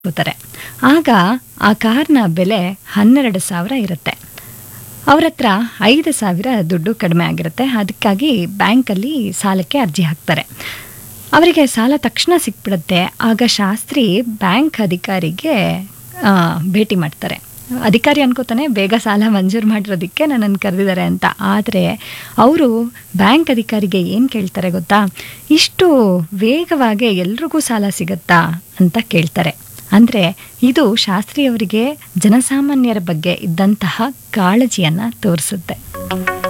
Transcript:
ಹೋಗ್ತಾರೆ ಆಗ ಆ ಕಾರ್ನ ಬೆಲೆ ಹನ್ನೆರಡು ಸಾವಿರ ಇರುತ್ತೆ ಅವ್ರ ಹತ್ರ ಐದು ಸಾವಿರ ದುಡ್ಡು ಕಡಿಮೆ ಆಗಿರುತ್ತೆ ಅದಕ್ಕಾಗಿ ಬ್ಯಾಂಕಲ್ಲಿ ಸಾಲಕ್ಕೆ ಅರ್ಜಿ ಹಾಕ್ತಾರೆ ಅವರಿಗೆ ಸಾಲ ತಕ್ಷಣ ಸಿಕ್ಬಿಡುತ್ತೆ ಆಗ ಶಾಸ್ತ್ರಿ ಬ್ಯಾಂಕ್ ಅಧಿಕಾರಿಗೆ ಆ, ಭೇಟಿ ಮಾಡ್ತಾರೆ ಅಧಿಕಾರಿ ಅನ್ಕೋತಾನೆ ಬೇಗ ಸಾಲ ಮಂಜೂರು ಮಾಡಿರೋದಕ್ಕೆ ನನ್ನನ್ನು ಕರೆದಿದ್ದಾರೆ ಅಂತ ಆದರೆ ಅವರು ಬ್ಯಾಂಕ್ ಅಧಿಕಾರಿಗೆ ಏನು ಕೇಳ್ತಾರೆ ಗೊತ್ತಾ ಇಷ್ಟು ವೇಗವಾಗಿ ಎಲ್ರಿಗೂ ಸಾಲ ಸಿಗುತ್ತಾ ಅಂತ ಕೇಳ್ತಾರೆ ಅಂದರೆ ಇದು ಶಾಸ್ತ್ರಿಯವರಿಗೆ ಜನಸಾಮಾನ್ಯರ ಬಗ್ಗೆ ಇದ್ದಂತಹ ಕಾಳಜಿಯನ್ನು ತೋರಿಸುತ್ತೆ